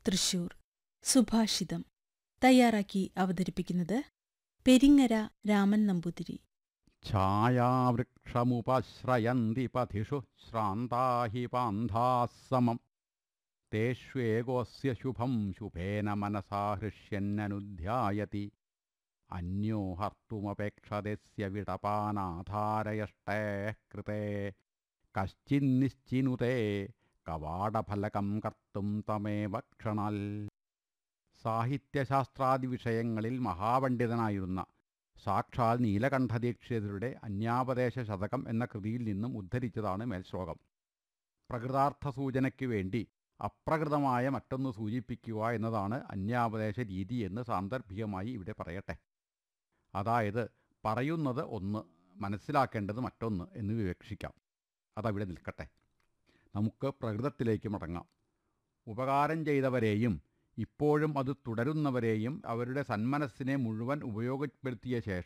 തൃശൂർ സുഭാഷിതം തയ്യാറാക്കി അവതരിപ്പിക്കുന്നത് പെരിങ്ങര രാമൻ നമ്പൂതിരി ഛായാവൃക്ഷമുപശ്രയന്തി പഥിഷു ശ്രാന്താ ഹി പാന്ധാः സമം തേഷ്വേകോऽस्य ശുഭം ശുഭേന മനസാ ഹൃഷ്യന്നനുധ്യായതി അന്യോ ഹർത്തുമപേക്ഷതസ്യ വിടപാനാധാരയഷ്ടേः കൃതേ കശ്ചിന്നിശ്ചിനുതേ കവാടഫലകം കർത്തും തമേവ ക്ഷണൽ സാഹിത്യശാസ്ത്രാദി വിഷയങ്ങളിൽ മഹാപണ്ഡിതനായിരുന്ന സാക്ഷാൽ നീലകണ്ഠദീക്ഷിതരുടെ അന്യാപദേശ ശതകം എന്ന കൃതിയിൽ നിന്നും ഉദ്ധരിച്ചതാണ് മേൽശ്ലോകം പ്രകൃതാർത്ഥ സൂചനയ്ക്ക് വേണ്ടി അപ്രകൃതമായ മറ്റൊന്ന് സൂചിപ്പിക്കുക എന്നതാണ് അന്യാപദേശ രീതി എന്ന് സാന്ദർഭികമായി ഇവിടെ പറയട്ടെ അതായത് പറയുന്നത് ഒന്ന് മനസ്സിലാക്കേണ്ടത് മറ്റൊന്ന് എന്ന് വിവക്ഷിക്കാം അതവിടെ നിൽക്കട്ടെ നമുക്ക് പ്രകൃതത്തിലേക്ക് മടങ്ങാം ഉപകാരം ചെയ്തവരെയും ഇപ്പോഴും അത് തുടരുന്നവരെയും അവരുടെ സന്മനസ്സിനെ മുഴുവൻ ഉപയോഗപ്പെടുത്തിയ ശേഷം